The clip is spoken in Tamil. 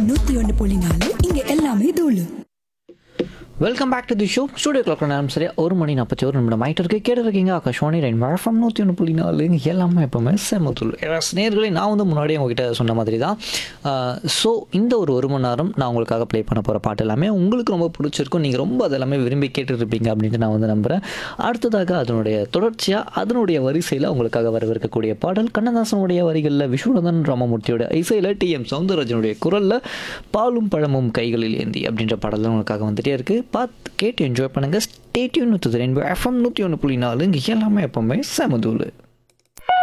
நூத்தி ஒன்று புள்ளி நாலு இங்க எல்லாமே தூளு welcome back to the show studio clock நேரம் சரியா ஒரு மணி நாற்பத்தி ஒரு நிமிடம் ஆகிட்டு இருக்கு கேட்டு இருக்கீங்க ஆகாஷ்வாணி ரெயின் வழக்கம் நூற்றி ஒன்று புள்ளி நாலு இங்க எல்லாமே எப்பவுமே செமத்துள் நேர்களை நான் வந்து முன்னாடியே உங்ககிட்ட சொன்ன மாதிரி தான் ஸோ இந்த ஒரு ஒரு மணி நேரம் நான் உங்களுக்காக ப்ளே பண்ண போகிற பாட்டு எல்லாமே உங்களுக்கு ரொம்ப பிடிச்சிருக்கும் நீங்கள் ரொம்ப அதெல்லாமே விரும்பி கேட்டுருப்பீங்க அப்படின்ட்டு நான் வந்து நம்புகிறேன் அடுத்ததாக அதனுடைய தொடர்ச்சியாக அதனுடைய வரிசையில் உங்களுக்காக வரவிருக்கக்கூடிய பாடல் கண்ணதாசனுடைய வரிகளில் விஸ்வநாதன் ராமமூர்த்தியோட இசையில் டி எம் சவுந்தரராஜனுடைய குரலில் பாலும் பழமும் கைகளில் ஏந்தி அப்படின்ற பாடல் உங்களுக்காக வந்துட்டே இருக்குது பார்த்து கேட்டு என்ஜாய் பண்ணுங்கள் ஸ்டேட்யூன் நூற்றி ரெண்டு எஃப்எம் நூற்றி ஒன்று புள்ளி நாலு இங்கே எல்லாமே எப்பவுமே செமதூள்